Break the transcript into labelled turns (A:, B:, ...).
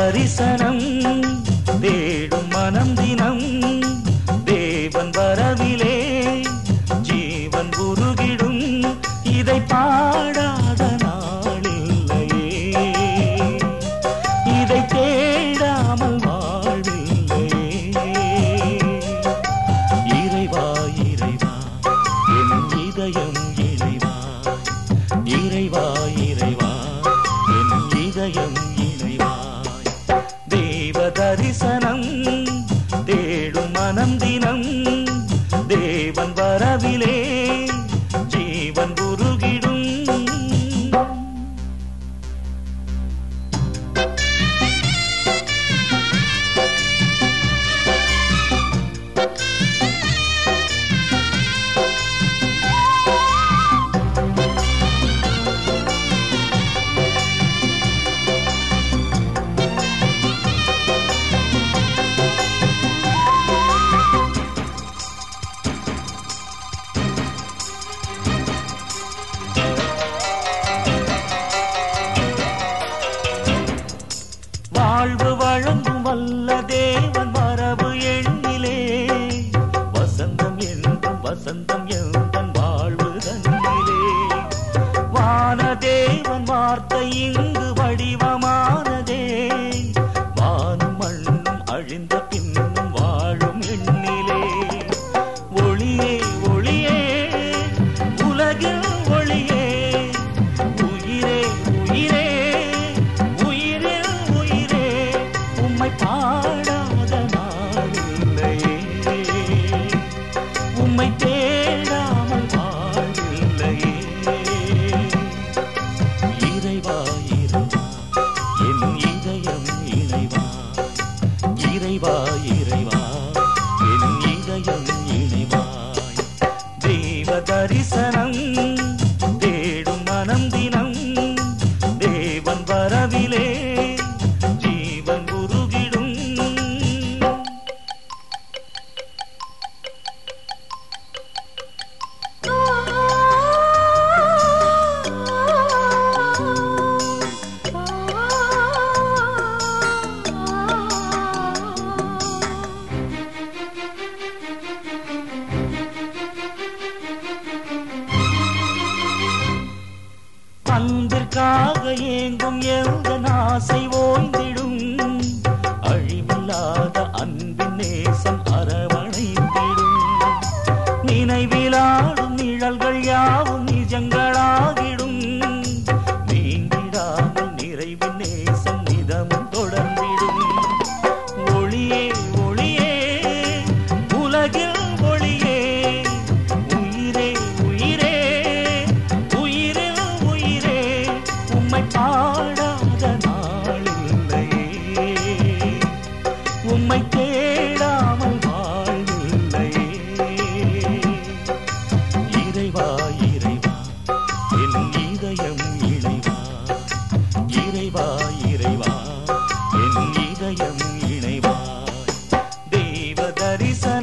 A: தரிசனம் தேடும் மனம் தினம் தேவன் வரவிலே ஜீவன் உருகிடும் இதை பாடாத நாளில்லையே இதை தேடாமல் வாழ்வில்லையே இறைவா இறைவா என் இதயம் இறைவா இறைவா இறைவா என் இதயம் இறைவாய் தேவ தரிசனம் தேடும் மனம் தினம் தேவன் வரவிலே ஜீவன் உருகிடும் வாழ்வு வழங்கும் வல்ல தேவன் வரவு எண்ணிலே வசந்தம் என்றும் வசந்தம் எந்தன் வாழ்வு தன்னிலே வான தேவன் வார்த்தை இங்கு வடிவமானதே வானும் மண்ணும் அழிந்த பின்னும் வாழும் எண்ணிலே ஒளியே ஒளியே உலகில் ஒளியே உயிரே உயிரே உயிரில் உயிரே உம்மை பாடாத நாளில்லையே உம்மை தேடாமல் வாழ்வில்லையே இறைவா இறைவா என் இதயம் இறைவா இறைவா இறைவா என் இதயம் இறைவாய் தேவ தரிசனம் தேடும் மனம் தினம் தேவன் வரவிலே ஜீவன் உருகிடும் அன்பிற்காக ஏங்கும் எந்த ஆசை ஓய்ந்திடும் அழிவில்லாத அன்பின் நேசம் அரவணைத்திடும் நினைவிலாடும் நிழல்கள் யாவும் நிஜங்களாகிடும் நீங்கிடாமல் நிறைவின் நேசம் நிதமும் தொடர்ந்திடும் ஒளியே ஒளியே உலகில் ஒளியே உயிரே உயிரே உயிரில் உயிரே உம்மை பாடாத நாளில்லையே உம்மை தேடாமல் வாழ்வில்லையே இறைவா இறைவா என் இதயம் இணைவா இறைவா இறைவா என் இதயம் இணைவா தேவ தரிசனம்